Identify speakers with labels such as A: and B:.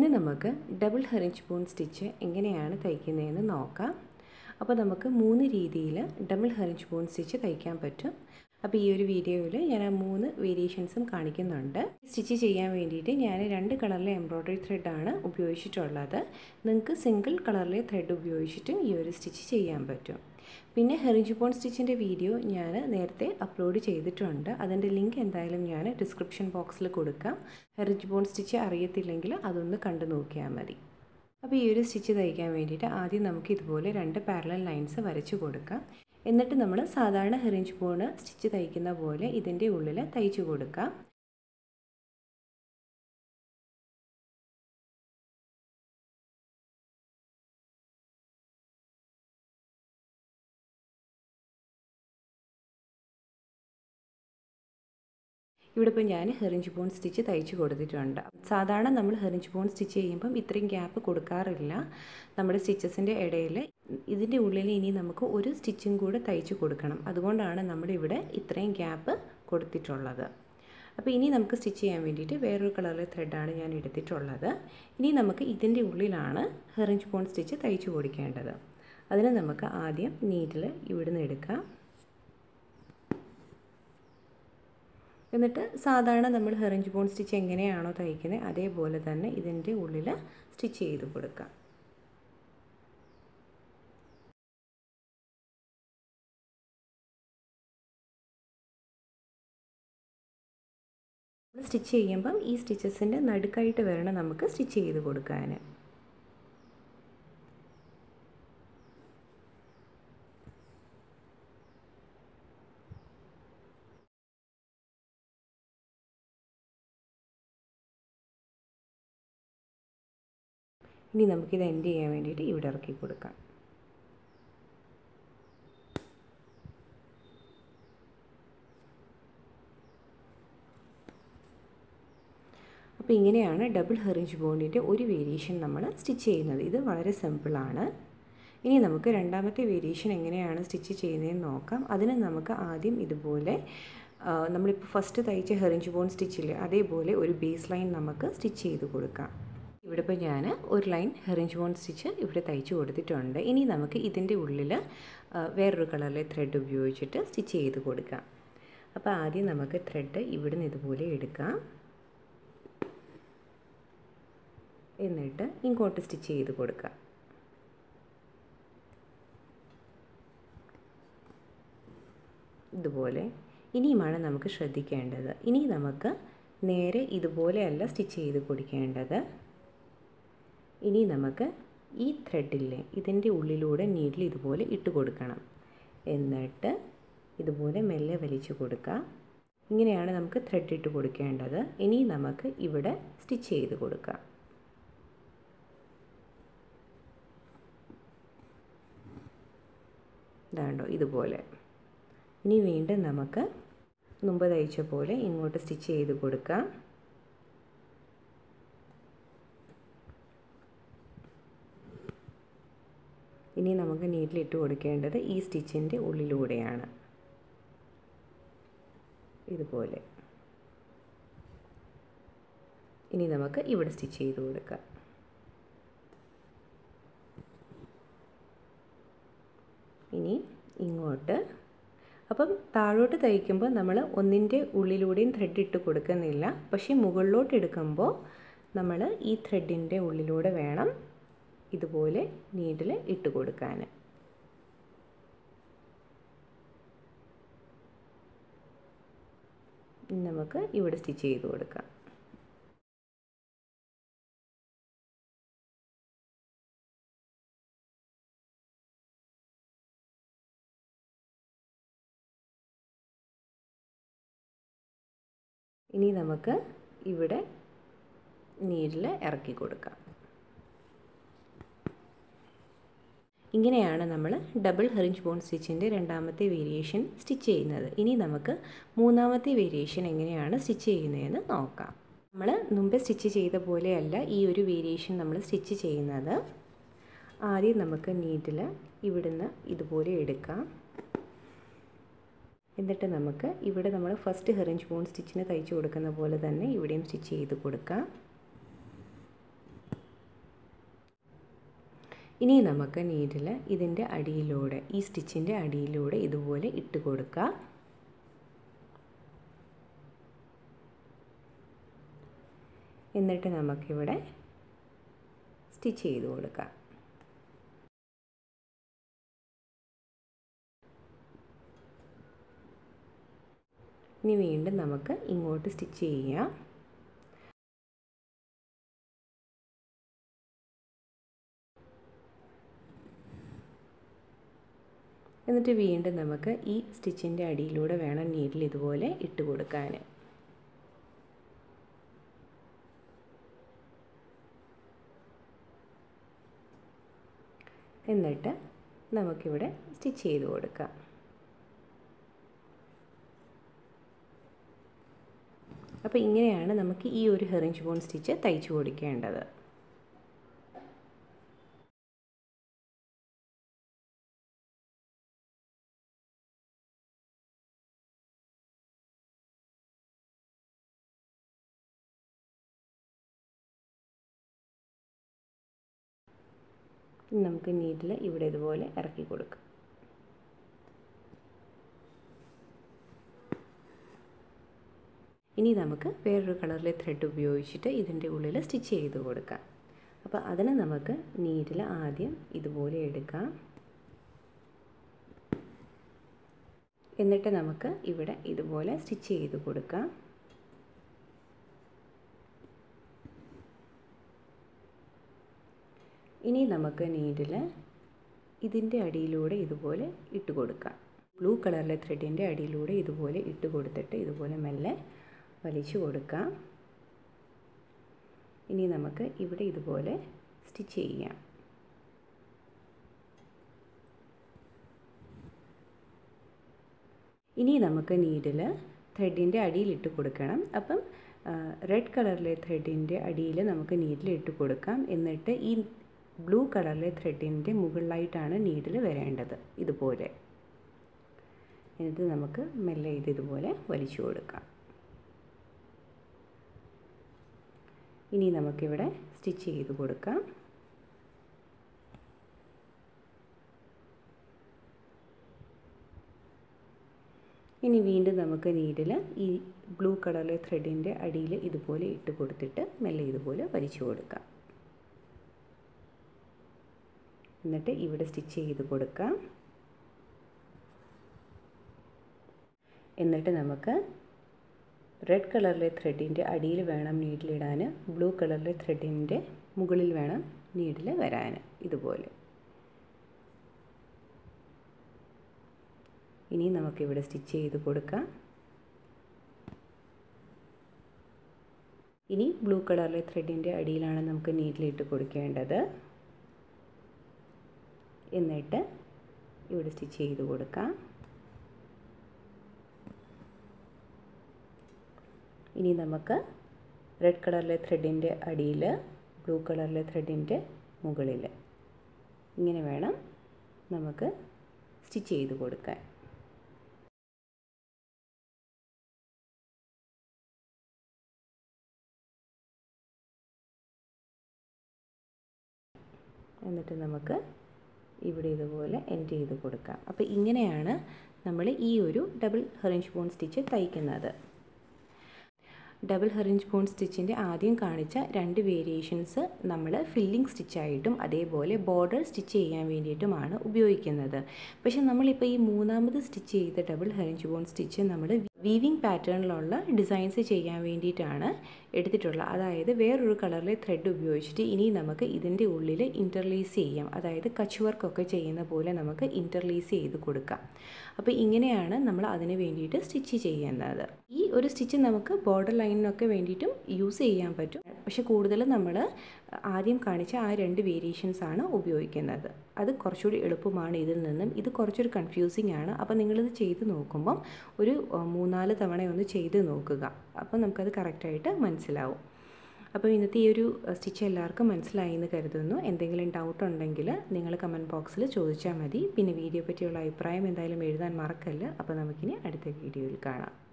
A: ഇന്ന് നമുക്ക് double herringbone stitch എങ്ങനെയാണ് തയ്ക്കുന്നതെന്ന് നോക്കാം അപ്പോൾ നമുക്ക് മൂന്ന് രീതിയിൽ ഡബിൾ ഹെറിഞ്ച് ബോൺ സ്റ്റിച്ച് തയ്ക്കാൻ പറ്റും അപ്പോൾ ഈ ഒരു വീഡിയോയിൽ ഞാൻ ആ മൂന്ന് വേരിയേഷൻസും കാണിക്കുന്നുണ്ട് സ്റ്റിച്ച് ചെയ്യാൻ വേണ്ടിയിട്ട് ഞാൻ രണ്ട് കളറിലെ എംബ്രോയ്ഡറി ത്രെഡാണ് ഉപയോഗിച്ചിട്ടുള്ളത് നിങ്ങൾക്ക് സിംഗിൾ കളറിലെ ത്രെഡ് ഉപയോഗിച്ചിട്ടും ഈ ഒരു സ്റ്റിച്ച് ചെയ്യാൻ പറ്റും പിന്നെ ഹെറിഞ്ച് ബോൺ സ്റ്റിച്ചിൻ്റെ വീഡിയോ ഞാൻ നേരത്തെ അപ്ലോഡ് ചെയ്തിട്ടുണ്ട് അതിൻ്റെ ലിങ്ക് എന്തായാലും ഞാൻ ഡിസ്ക്രിപ്ഷൻ ബോക്സിൽ കൊടുക്കാം ഹെറിഞ്ച് ബോൺ സ്റ്റിച്ച് അറിയത്തില്ലെങ്കിൽ അതൊന്ന് കണ്ടു നോക്കിയാൽ മതി അപ്പോൾ ഈ ഒരു സ്റ്റിച്ച് തയ്ക്കാൻ വേണ്ടിയിട്ട് ആദ്യം നമുക്ക് ഇതുപോലെ രണ്ട് പാരലൽ ലൈൻസ് വരച്ച് കൊടുക്കാം എന്നിട്ട് നമ്മൾ സാധാരണ ഹെറിഞ്ച് ബോൺ സ്റ്റിച്ച് തയ്ക്കുന്ന പോലെ ഇതിൻ്റെ ഉള്ളിൽ തയ്ച്ചു കൊടുക്കാം ഇവിടെ ഇപ്പോൾ ഞാൻ ഹെറിഞ്ച് ബോൺ സ്റ്റിച്ച് തയ്ച്ച് കൊടുത്തിട്ടുണ്ട് സാധാരണ നമ്മൾ ഹെറിഞ്ച് ബോൺ സ്റ്റിച്ച് ചെയ്യുമ്പം ഇത്രയും ഗ്യാപ്പ് കൊടുക്കാറില്ല നമ്മുടെ സ്റ്റിച്ചസിൻ്റെ ഇടയിൽ ഇതിൻ്റെ ഉള്ളിൽ ഇനി നമുക്ക് ഒരു സ്റ്റിച്ചും കൂടെ തയ്ച്ച് കൊടുക്കണം അതുകൊണ്ടാണ് നമ്മളിവിടെ ഇത്രയും ഗ്യാപ്പ് കൊടുത്തിട്ടുള്ളത് അപ്പോൾ ഇനി നമുക്ക് സ്റ്റിച്ച് ചെയ്യാൻ വേണ്ടിയിട്ട് വേറൊരു കളറിലെ ത്രെഡാണ് ഞാൻ എടുത്തിട്ടുള്ളത് ഇനി നമുക്ക് ഇതിൻ്റെ ഉള്ളിലാണ് ഹെറിഞ്ച് ബോൺ സ്റ്റിച്ച് തയ്ച്ച് കൊടുക്കേണ്ടത് അതിന് നമുക്ക് ആദ്യം നീഡിൽ ഇവിടുന്ന് എടുക്കാം എന്നിട്ട് സാധാരണ നമ്മൾ ഹെറിഞ്ച് ബോൺ സ്റ്റിച്ച് എങ്ങനെയാണോ തയ്ക്കുന്നത് അതേപോലെ തന്നെ ഇതിൻ്റെ ഉള്ളിൽ സ്റ്റിച്ച് ചെയ്ത് കൊടുക്കാം സ്റ്റിച്ച് ചെയ്യുമ്പം ഈ സ്റ്റിച്ചസിൻ്റെ നടുക്കായിട്ട് വരണം നമുക്ക് സ്റ്റിച്ച് ചെയ്ത് കൊടുക്കാൻ ഇനി നമുക്കിത് എൻഡ് ചെയ്യാൻ വേണ്ടിയിട്ട് ഇവിടെ ഇറക്കി കൊടുക്കാം അപ്പോൾ ഇങ്ങനെയാണ് ഡബിൾ ഹെറിഞ്ച് ബോണ്ടിൻ്റെ ഒരു വേരിയേഷൻ നമ്മൾ സ്റ്റിച്ച് ചെയ്യുന്നത് ഇത് വളരെ സിമ്പിളാണ് ഇനി നമുക്ക് രണ്ടാമത്തെ വേരിയേഷൻ എങ്ങനെയാണ് സ്റ്റിച്ച് ചെയ്യുന്നതെന്ന് നോക്കാം അതിന് നമുക്ക് ആദ്യം ഇതുപോലെ നമ്മളിപ്പോൾ ഫസ്റ്റ് തയ്ച്ച ഹെറിഞ്ച് ബോൺ സ്റ്റിച്ചില്ലേ അതേപോലെ ഒരു ബേസ് ലൈൻ നമുക്ക് സ്റ്റിച്ച് ചെയ്ത് കൊടുക്കാം ഇവിടെ ഇപ്പോൾ ഞാൻ ഒരു ലൈൻ ഹെറിഞ്ച് ബോൺ സ്റ്റിച്ച് ഇവിടെ തയ്ച്ച് കൊടുത്തിട്ടുണ്ട് ഇനി നമുക്ക് ഇതിൻ്റെ ഉള്ളിൽ വേറൊരു കളറിലെ ത്രെഡ് ഉപയോഗിച്ചിട്ട് സ്റ്റിച്ച് ചെയ്ത് കൊടുക്കാം അപ്പോൾ ആദ്യം നമുക്ക് ത്രെഡ് ഇവിടെ നിന്ന് ഇതുപോലെ എടുക്കാം എന്നിട്ട് ഇങ്ങോട്ട് സ്റ്റിച്ച് ചെയ്ത് കൊടുക്കാം ഇതുപോലെ ഇനിയുമാണ് നമുക്ക് ശ്രദ്ധിക്കേണ്ടത് ഇനി നമുക്ക് നേരെ ഇതുപോലെയല്ല സ്റ്റിച്ച് ചെയ്ത് കൊടുക്കേണ്ടത് ഇനി നമുക്ക് ഈ ത്രെഡില്ലേ ഇതിൻ്റെ ഉള്ളിലൂടെ നീഡിൽ ഇതുപോലെ ഇട്ട് കൊടുക്കണം എന്നിട്ട് ഇതുപോലെ മെല്ലെ വലിച്ചു കൊടുക്കാം ഇങ്ങനെയാണ് നമുക്ക് ത്രെഡ് ഇട്ട് കൊടുക്കേണ്ടത് ഇനി നമുക്ക് ഇവിടെ സ്റ്റിച്ച് ചെയ്ത് കൊടുക്കാം ഇതാണ്ടോ ഇതുപോലെ ഇനി വീണ്ടും നമുക്ക് മുമ്പ് തയ്ച്ച പോലെ ഇങ്ങോട്ട് സ്റ്റിച്ച് ചെയ്ത് കൊടുക്കാം ഇനി നമുക്ക് നീറ്റിലിട്ട് കൊടുക്കേണ്ടത് ഈ സ്റ്റിച്ചിൻ്റെ ഉള്ളിലൂടെയാണ് ഇതുപോലെ ഇനി നമുക്ക് ഇവിടെ സ്റ്റിച്ച് ചെയ്ത് കൊടുക്കാം ഇനി ഇങ്ങോട്ട് അപ്പം താഴോട്ട് തയ്ക്കുമ്പോൾ നമ്മൾ ഒന്നിൻ്റെ ഉള്ളിലൂടെയും ത്രെഡ് ഇട്ട് കൊടുക്കുന്നില്ല പക്ഷേ മുകളിലോട്ട് എടുക്കുമ്പോൾ നമ്മൾ ഈ ത്രെഡിൻ്റെ ഉള്ളിലൂടെ വേണം ഇതുപോലെ നീഡിൽ ഇട്ട് കൊടുക്കാൻ നമുക്ക് ഇവിടെ സ്റ്റിച്ച് ചെയ്ത് കൊടുക്കാം ഇനി നമുക്ക് ഇവിടെ നീഡിൽ ഇറക്കി കൊടുക്കാം ഇങ്ങനെയാണ് നമ്മൾ ഡബിൾ ഹെറിഞ്ച് ബോൺ സ്റ്റിച്ചിൻ്റെ രണ്ടാമത്തെ വേരിയേഷൻ സ്റ്റിച്ച് ചെയ്യുന്നത് ഇനി നമുക്ക് മൂന്നാമത്തെ വേരിയേഷൻ എങ്ങനെയാണ് സ്റ്റിച്ച് ചെയ്യുന്നതെന്ന് നോക്കാം നമ്മൾ മുമ്പ് സ്റ്റിച്ച് ചെയ്ത പോലെയല്ല ഈ ഒരു വേരിയേഷൻ നമ്മൾ സ്റ്റിച്ച് ചെയ്യുന്നത് ആദ്യം നമുക്ക് നീഡിൽ ഇവിടുന്ന് ഇതുപോലെ എടുക്കാം എന്നിട്ട് നമുക്ക് ഇവിടെ നമ്മൾ ഫസ്റ്റ് ഹെറിഞ്ച് ബോൺ സ്റ്റിച്ചിന് തയ്ച്ച് കൊടുക്കുന്ന പോലെ തന്നെ ഇവിടെയും സ്റ്റിച്ച് ചെയ്ത് കൊടുക്കാം ഇനി നമുക്ക് നീഡിൽ ഇതിൻ്റെ അടിയിലൂടെ ഈ സ്റ്റിച്ചിൻ്റെ അടിയിലൂടെ ഇതുപോലെ ഇട്ട് കൊടുക്കുക എന്നിട്ട് നമുക്കിവിടെ സ്റ്റിച്ച് ചെയ്ത് കൊടുക്കാം ഇനി വീണ്ടും നമുക്ക് ഇങ്ങോട്ട് സ്റ്റിച്ച് ചെയ്യാം എന്നിട്ട് വീണ്ടും നമുക്ക് ഈ സ്റ്റിച്ചിൻ്റെ അടിയിലൂടെ വേണം നീഡിൽ ഇതുപോലെ ഇട്ട് കൊടുക്കാൻ എന്നിട്ട് നമുക്കിവിടെ സ്റ്റിച്ച് ചെയ്ത് കൊടുക്കാം അപ്പോൾ ഇങ്ങനെയാണ് നമുക്ക് ഈ ഒരു ഹെറിഞ്ച് ബോൺ സ്റ്റിച്ച് തയ്ച്ചു കൊടുക്കേണ്ടത് നമുക്ക് നീഡിൽ ഇവിടെ ഇതുപോലെ ഇറക്കി കൊടുക്കാം ഇനി നമുക്ക് വേറൊരു കളറിലെ ത്രെഡ് ഉപയോഗിച്ചിട്ട് ഇതിൻ്റെ ഉള്ളിൽ സ്റ്റിച്ച് ചെയ്ത് കൊടുക്കാം അപ്പോൾ അതിന് നമുക്ക് നീഡിൽ ആദ്യം ഇതുപോലെ എടുക്കാം എന്നിട്ട് നമുക്ക് ഇവിടെ ഇതുപോലെ സ്റ്റിച്ച് ചെയ്ത് കൊടുക്കാം ഇനി നമുക്ക് നീഡിൽ ഇതിൻ്റെ അടിയിലൂടെ ഇതുപോലെ ഇട്ട് കൊടുക്കാം ബ്ലൂ കളറിലെ ത്രെഡിൻ്റെ അടിയിലൂടെ ഇതുപോലെ ഇട്ട് കൊടുത്തിട്ട് ഇതുപോലെ മെല്ലെ വലിച്ചു കൊടുക്കാം ഇനി നമുക്ക് ഇവിടെ ഇതുപോലെ സ്റ്റിച്ച് ചെയ്യാം ഇനി നമുക്ക് നീഡിൽ ത്രെഡിൻ്റെ അടിയിലിട്ട് കൊടുക്കണം അപ്പം റെഡ് കളറിലെ ത്രെഡിൻ്റെ അടിയിൽ നമുക്ക് നീഡിൽ ഇട്ട് കൊടുക്കാം എന്നിട്ട് ഈ ബ്ലൂ കളറിലെ ത്രെഡിൻ്റെ മുകളിലായിട്ടാണ് നീഡിൽ വരേണ്ടത് ഇതുപോലെ എന്നിട്ട് നമുക്ക് മെല്ലെ ഇത് ഇതുപോലെ വലിച്ചു കൊടുക്കാം ഇനി നമുക്കിവിടെ സ്റ്റിച്ച് ചെയ്ത് കൊടുക്കാം ഇനി വീണ്ടും നമുക്ക് നീഡിൽ ഈ ബ്ലൂ കളറിലെ ത്രെഡിൻ്റെ അടിയിൽ ഇതുപോലെ ഇട്ട് കൊടുത്തിട്ട് മെല്ലെ ഇതുപോലെ വലിച്ചു കൊടുക്കാം എന്നിട്ട് ഇവിടെ സ്റ്റിച്ച് ചെയ്ത് കൊടുക്കാം എന്നിട്ട് നമുക്ക് റെഡ് കളറിലെ ത്രെഡിൻ്റെ അടിയിൽ വേണം നീഡിലിടാൻ ബ്ലൂ കളറിലെ ത്രെഡിൻ്റെ മുകളിൽ വേണം നീഡിൽ വരാൻ ഇതുപോലെ ഇനി നമുക്കിവിടെ സ്റ്റിച്ച് ചെയ്ത് കൊടുക്കാം ഇനി ബ്ലൂ കളറിലെ ത്രെഡിൻ്റെ അടിയിലാണ് നമുക്ക് നീഡിലിട്ട് കൊടുക്കേണ്ടത് എന്നിട്ട് ഇവിടെ സ്റ്റിച്ച് ചെയ്ത് കൊടുക്കാം ഇനി നമുക്ക് റെഡ് കളറിലെ ത്രെഡിൻ്റെ അടിയിൽ ബ്ലൂ കളറിലെ ത്രെഡിൻ്റെ മുകളിൽ ഇങ്ങനെ വേണം നമുക്ക് സ്റ്റിച്ച് ചെയ്ത് കൊടുക്കാൻ എന്നിട്ട് നമുക്ക് ഇവിടെ ഇതുപോലെ എൻഡ് ചെയ്ത് കൊടുക്കാം അപ്പോൾ ഇങ്ങനെയാണ് നമ്മൾ ഈ ഒരു ഡബിൾ ഹെറിഞ്ച് ബോൺ സ്റ്റിച്ച് തയ്ക്കുന്നത് ഡബിൾ ഹെറിഞ്ച് ബോൺ സ്റ്റിച്ചിൻ്റെ ആദ്യം കാണിച്ച രണ്ട് വേരിയേഷൻസ് നമ്മൾ ഫില്ലിംഗ് സ്റ്റിച്ചായിട്ടും അതേപോലെ ബോർഡർ സ്റ്റിച്ച് ചെയ്യാൻ വേണ്ടിയിട്ടുമാണ് ഉപയോഗിക്കുന്നത് പക്ഷേ നമ്മളിപ്പോൾ ഈ മൂന്നാമത് സ്റ്റിച്ച് ചെയ്ത ഡബിൾ ഹെറിഞ്ച് ബോൺ സ്റ്റിച്ച് നമ്മൾ വീവിങ് പാറ്റേണിലുള്ള ഡിസൈൻസ് ചെയ്യാൻ വേണ്ടിയിട്ടാണ് എടുത്തിട്ടുള്ളത് അതായത് വേറൊരു കളറിലെ ത്രെഡ് ഉപയോഗിച്ചിട്ട് ഇനി നമുക്ക് ഇതിൻ്റെ ഉള്ളിൽ ഇൻ്റർലീസ് ചെയ്യാം അതായത് കച്ച് വർക്കൊക്കെ ചെയ്യുന്ന പോലെ നമുക്ക് ഇൻ്റർലീസ് ചെയ്ത് കൊടുക്കാം അപ്പോൾ ഇങ്ങനെയാണ് നമ്മൾ അതിന് വേണ്ടിയിട്ട് സ്റ്റിച്ച് ചെയ്യുന്നത് ഈ ഒരു സ്റ്റിച്ച് നമുക്ക് ബോർഡർ ലൈനിനൊക്കെ വേണ്ടിയിട്ടും യൂസ് ചെയ്യാൻ പറ്റും പക്ഷെ കൂടുതൽ നമ്മൾ ആദ്യം കാണിച്ച ആ രണ്ട് വേരിയേഷൻസ് ആണ് ഉപയോഗിക്കുന്നത് അത് കുറച്ചുകൂടി എളുപ്പമാണ് ഇതിൽ നിന്നും ഇത് കുറച്ചൊരു കൺഫ്യൂസിങ് ആണ് അപ്പോൾ നിങ്ങളിത് ചെയ്ത് നോക്കുമ്പം ഒരു മൂന്നാല് തവണ ഒന്ന് ചെയ്ത് നോക്കുക അപ്പോൾ നമുക്കത് കറക്റ്റായിട്ട് മനസ്സിലാവും അപ്പോൾ ഇന്നത്തെ ഈ ഒരു സ്റ്റിച്ച് എല്ലാവർക്കും മനസ്സിലായി എന്ന് കരുതുന്നു എന്തെങ്കിലും ഡൗട്ട് ഉണ്ടെങ്കിൽ നിങ്ങൾ കമൻറ്റ് ബോക്സിൽ ചോദിച്ചാൽ മതി പിന്നെ വീഡിയോ പറ്റിയുള്ള അഭിപ്രായം എന്തായാലും എഴുതാൻ മറക്കല്ല അപ്പോൾ നമുക്കിനി അടുത്ത വീഡിയോയിൽ കാണാം